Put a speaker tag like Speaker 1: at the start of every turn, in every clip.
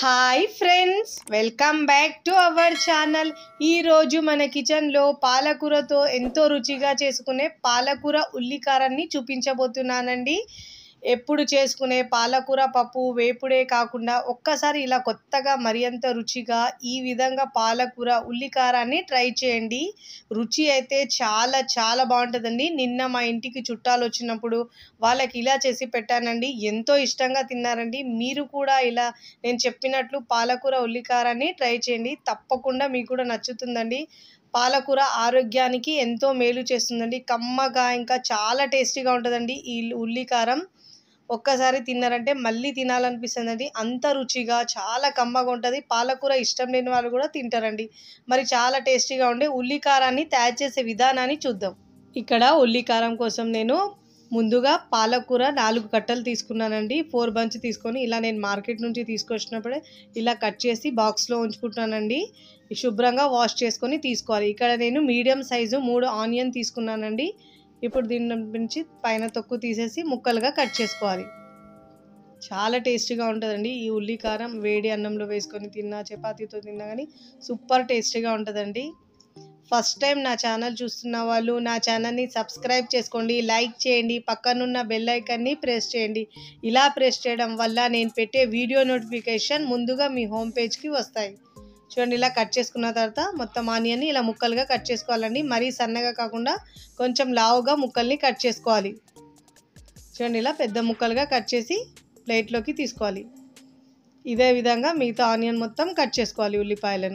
Speaker 1: hi friends welcome back to our channel ఈరోజు మన కిచెన్లో పాలకూరతో ఎంతో రుచిగా చేసుకునే పాలకూర ఉల్లికారాన్ని చూపించబోతున్నానండి ఎప్పుడు చేసుకునే పాలకూర పప్పు వేపుడే కాకుండా ఒక్కసారి ఇలా కొత్తగా మరింత రుచిగా ఈ విధంగా పాలకూర ఉల్లికారాన్ని ట్రై చేయండి రుచి అయితే చాలా చాలా బాగుంటుందండి నిన్న మా ఇంటికి చుట్టాలు వచ్చినప్పుడు వాళ్ళకి ఇలా చేసి పెట్టానండి ఎంతో ఇష్టంగా తిన్నారండి మీరు కూడా ఇలా నేను చెప్పినట్లు పాలకూర ఉల్లికారాన్ని ట్రై చేయండి తప్పకుండా మీకు కూడా నచ్చుతుందండి పాలకూర ఆరోగ్యానికి ఎంతో మేలు చేస్తుందండి కమ్మగా ఇంకా చాలా టేస్టీగా ఉంటుందండి ఈ ఉల్లికారం ఒక్కసారి తిన్నారంటే మళ్ళీ తినాలనిపిస్తుందండి అంత రుచిగా చాలా కమ్మగా ఉంటుంది పాలకూర ఇష్టం లేని వాళ్ళు కూడా తింటారండి మరి చాలా టేస్టీగా ఉండే ఉల్లికారాన్ని తయారు చేసే విధానాన్ని చూద్దాం ఇక్కడ ఉల్లికారం కోసం నేను ముందుగా పాలకూర నాలుగు కట్టలు తీసుకున్నానండి ఫోర్ బంచ్ తీసుకొని ఇలా నేను మార్కెట్ నుంచి తీసుకొచ్చినప్పుడే ఇలా కట్ చేసి బాక్స్లో ఉంచుకుంటున్నానండి శుభ్రంగా వాష్ చేసుకొని తీసుకోవాలి ఇక్కడ నేను మీడియం సైజు మూడు ఆనియన్ తీసుకున్నానండి ఇప్పుడు దీని నుంచి పైన తొక్కు తీసేసి ముక్కలుగా కట్ చేసుకోవాలి చాలా టేస్టీగా ఉంటుందండి ఈ ఉల్లికారం వేడి అన్నంలో వేసుకొని తిన్నా చపాతీతో తిన్నా కానీ సూపర్ టేస్టీగా ఉంటుందండి ఫస్ట్ టైం నా ఛానల్ చూస్తున్న వాళ్ళు నా ఛానల్ని సబ్స్క్రైబ్ చేసుకోండి లైక్ చేయండి పక్కనున్న బెల్ ఐకాన్ని ప్రెస్ చేయండి ఇలా ప్రెస్ చేయడం వల్ల నేను పెట్టే వీడియో నోటిఫికేషన్ ముందుగా మీ హోమ్ పేజ్కి వస్తాయి చూడండి ఇలా కట్ చేసుకున్న తర్వాత మొత్తం ఆనియన్ని ఇలా ముక్కలుగా కట్ చేసుకోవాలండి మరీ సన్నగా కాకుండా కొంచెం లావుగా ముక్కల్ని కట్ చేసుకోవాలి చూడండి ఇలా పెద్ద ముక్కలుగా కట్ చేసి ప్లేట్లోకి తీసుకోవాలి ఇదే విధంగా మిగతా ఆనియన్ మొత్తం కట్ చేసుకోవాలి ఉల్లిపాయలను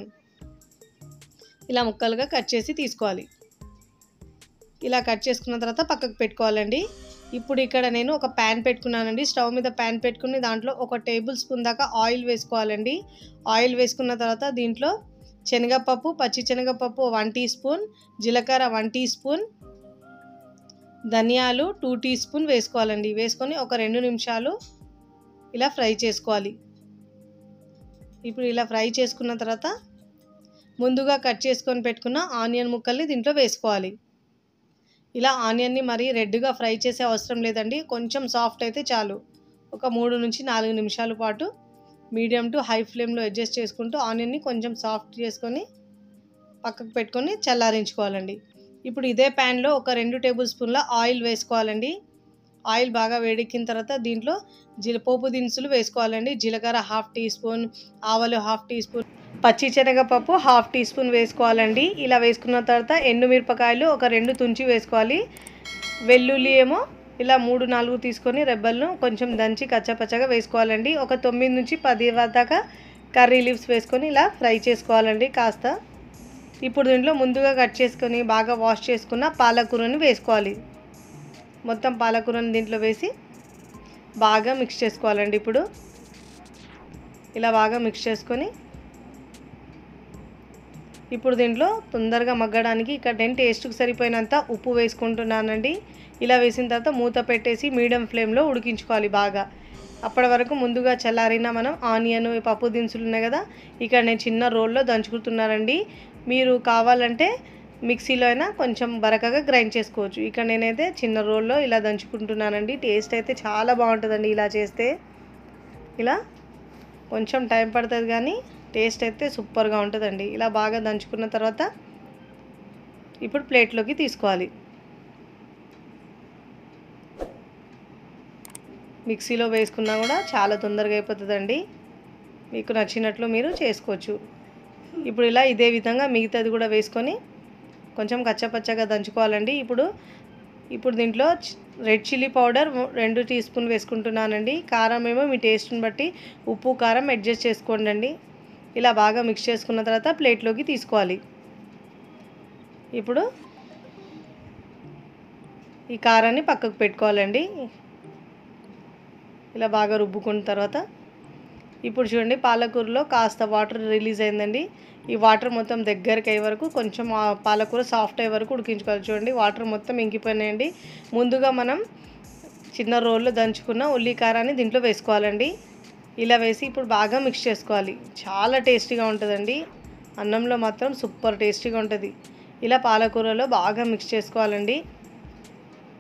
Speaker 1: ఇలా ముక్కలుగా కట్ చేసి తీసుకోవాలి ఇలా కట్ చేసుకున్న తర్వాత పక్కకు పెట్టుకోవాలండి ఇప్పుడు ఇక్కడ నేను ఒక ప్యాన్ పెట్టుకున్నానండి స్టవ్ మీద ప్యాన్ పెట్టుకుని దాంట్లో ఒక టేబుల్ స్పూన్ దాకా ఆయిల్ వేసుకోవాలండి ఆయిల్ వేసుకున్న తర్వాత దీంట్లో శనగపప్పు పచ్చి శనగపప్పు వన్ టీ స్పూన్ జీలకర్ర వన్ టీ స్పూన్ ధనియాలు టూ టీ స్పూన్ వేసుకోవాలండి వేసుకొని ఒక రెండు నిమిషాలు ఇలా ఫ్రై చేసుకోవాలి ఇప్పుడు ఇలా ఫ్రై చేసుకున్న తర్వాత ముందుగా కట్ చేసుకొని పెట్టుకున్న ఆనియన్ ముక్కల్ని దీంట్లో వేసుకోవాలి ఇలా ఆనియన్ని మరీ రెడ్గా ఫ్రై చేసే అవసరం లేదండి కొంచెం సాఫ్ట్ అయితే చాలు ఒక మూడు నుంచి నాలుగు నిమిషాల పాటు మీడియం టు హై ఫ్లేమ్లో అడ్జస్ట్ చేసుకుంటూ ఆనియన్ని కొంచెం సాఫ్ట్ చేసుకొని పక్కకు పెట్టుకొని చల్లారించుకోవాలండి ఇప్పుడు ఇదే ప్యాన్లో ఒక రెండు టేబుల్ స్పూన్ల ఆయిల్ వేసుకోవాలండి ఆయిల్ బాగా వేడెక్కిన తర్వాత దీంట్లో జీల పోపు దినుసులు వేసుకోవాలండి జీలకర్ర హాఫ్ టీ స్పూన్ ఆవాలు హాఫ్ టీ స్పూన్ పచ్చి శనగపప్పు హాఫ్ టీ స్పూన్ వేసుకోవాలండి ఇలా వేసుకున్న తర్వాత ఎండుమిరపకాయలు ఒక రెండు తుంచి వేసుకోవాలి వెల్లుల్లి ఏమో ఇలా మూడు నాలుగు తీసుకొని రెబ్బలను కొంచెం దంచి కచ్చపచ్చగా వేసుకోవాలండి ఒక తొమ్మిది నుంచి పది దాకా కర్రీ లీవ్స్ వేసుకొని ఇలా ఫ్రై చేసుకోవాలండి కాస్త ఇప్పుడు దీంట్లో ముందుగా కట్ చేసుకొని బాగా వాష్ చేసుకున్న పాలకూరని వేసుకోవాలి మొత్తం పాలకూరని దీంట్లో వేసి బాగా మిక్స్ చేసుకోవాలండి ఇప్పుడు ఇలా బాగా మిక్స్ చేసుకొని ఇప్పుడు దీంట్లో తొందరగా మగ్గడానికి ఇక్కడ నేను టేస్ట్కి సరిపోయినంత ఉప్పు వేసుకుంటున్నానండి ఇలా వేసిన తర్వాత మూత పెట్టేసి మీడియం ఫ్లేమ్లో ఉడికించుకోవాలి బాగా అప్పటి వరకు ముందుగా చల్లారిన మనం ఆనియన్ పప్పు దినుసులు ఉన్నాయి కదా ఇక్కడ నేను చిన్న రోల్లో దంచుకుంటున్నానండి మీరు కావాలంటే మిక్సీలో అయినా కొంచెం బరకగా గ్రైండ్ చేసుకోవచ్చు ఇక్కడ నేనైతే చిన్న రోల్లో ఇలా దంచుకుంటున్నానండి టేస్ట్ అయితే చాలా బాగుంటుందండి ఇలా చేస్తే ఇలా కొంచెం టైం పడుతుంది కానీ టేస్ట్ అయితే సూపర్గా ఉంటుందండి ఇలా బాగా దంచుకున్న తర్వాత ఇప్పుడు ప్లేట్లోకి తీసుకోవాలి మిక్సీలో వేసుకున్నా కూడా చాలా తొందరగా అయిపోతుందండి మీకు నచ్చినట్లు మీరు చేసుకోవచ్చు ఇప్పుడు ఇలా ఇదే విధంగా మిగతాది కూడా వేసుకొని కొంచెం కచ్చపచ్చగా దంచుకోవాలండి ఇప్పుడు ఇప్పుడు దీంట్లో రెడ్ చిల్లీ పౌడర్ రెండు టీ స్పూన్ వేసుకుంటున్నానండి కారం ఏమో మీ టేస్ట్ని బట్టి ఉప్పు కారం అడ్జస్ట్ చేసుకోండి అండి ఇలా బాగా మిక్స్ చేసుకున్న తర్వాత ప్లేట్లోకి తీసుకోవాలి ఇప్పుడు ఈ కారాన్ని పక్కకు పెట్టుకోవాలండి ఇలా బాగా రుబ్బుకున్న తర్వాత ఇప్పుడు చూడండి పాలకూరలో కాస్త వాటర్ రిలీజ్ అయిందండి ఈ వాటర్ మొత్తం దగ్గరికి అయ్యే వరకు కొంచెం పాలకూర సాఫ్ట్ అయ్యే వరకు ఉడికించుకోవాలి చూడండి వాటర్ మొత్తం ఇంకిపోయినాయండి ముందుగా మనం చిన్న రోల్లో దంచుకున్న ఉల్లి కారాన్ని దీంట్లో వేసుకోవాలండి ఇలా వేసి ఇప్పుడు బాగా మిక్స్ చేసుకోవాలి చాలా టేస్టీగా ఉంటుందండి అన్నంలో మాత్రం సూపర్ టేస్టీగా ఉంటుంది ఇలా పాలకూరలో బాగా మిక్స్ చేసుకోవాలండి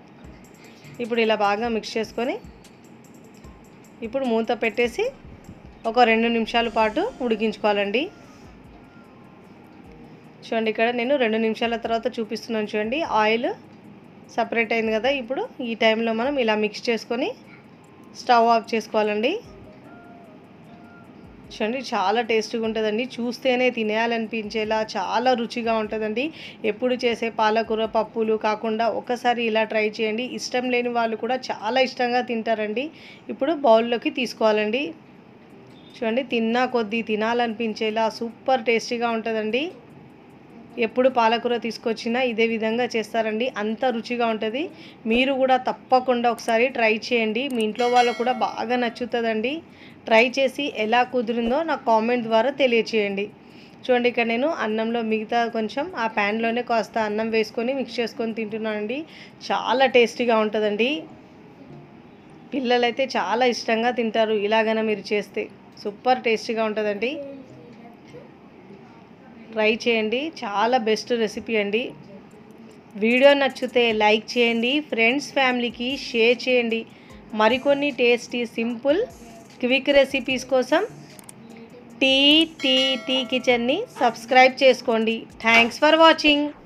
Speaker 1: ఇప్పుడు ఇలా బాగా మిక్స్ చేసుకొని ఇప్పుడు మూత పెట్టేసి ఒక రెండు నిమిషాల పాటు ఉడికించుకోవాలండి చూడండి ఇక్కడ నేను రెండు నిమిషాల తర్వాత చూపిస్తున్నాను చూడండి ఆయిల్ సపరేట్ అయింది కదా ఇప్పుడు ఈ టైంలో మనం ఇలా మిక్స్ చేసుకొని స్టవ్ ఆఫ్ చేసుకోవాలండి చూడండి చాలా టేస్టీగా ఉంటుందండి చూస్తేనే తినేయాలనిపించేలా చాలా రుచిగా ఉంటుందండి ఎప్పుడు చేసే పాలకూర పప్పులు కాకుండా ఒకసారి ఇలా ట్రై చేయండి ఇష్టం లేని వాళ్ళు కూడా చాలా ఇష్టంగా తింటారండి ఇప్పుడు బౌల్లోకి తీసుకోవాలండి చూడండి తిన్నా కొద్దీ తినాలనిపించేలా సూపర్ టేస్టీగా ఉంటుందండి ఎప్పుడు పాలకూర తీసుకొచ్చినా ఇదే విధంగా చేస్తారండి అంత రుచిగా ఉంటుంది మీరు కూడా తప్పకుండా ఒకసారి ట్రై చేయండి మీ ఇంట్లో వాళ్ళకు కూడా బాగా నచ్చుతుందండి ట్రై చేసి ఎలా కుదిరిందో నాకు కామెంట్ ద్వారా తెలియచేయండి చూడండి ఇక్కడ నేను అన్నంలో మిగతా కొంచెం ఆ ప్యాన్లోనే కాస్త అన్నం వేసుకొని మిక్స్ చేసుకొని తింటున్నానండి చాలా టేస్టీగా ఉంటుందండి పిల్లలైతే చాలా ఇష్టంగా తింటారు ఇలాగైనా మీరు చేస్తే సూపర్ టేస్టీగా ఉంటుందండి ట్రై చేయండి చాలా బెస్ట్ రెసిపీ అండి వీడియో నచ్చితే లైక్ చేయండి ఫ్రెండ్స్ ఫ్యామిలీకి షేర్ చేయండి మరికొన్ని టేస్టీ సింపుల్ క్విక్ రెసిపీస్ కోసం టీ టీ టీ కిచెన్ని సబ్స్క్రైబ్ చేసుకోండి థ్యాంక్స్ ఫర్ వాచింగ్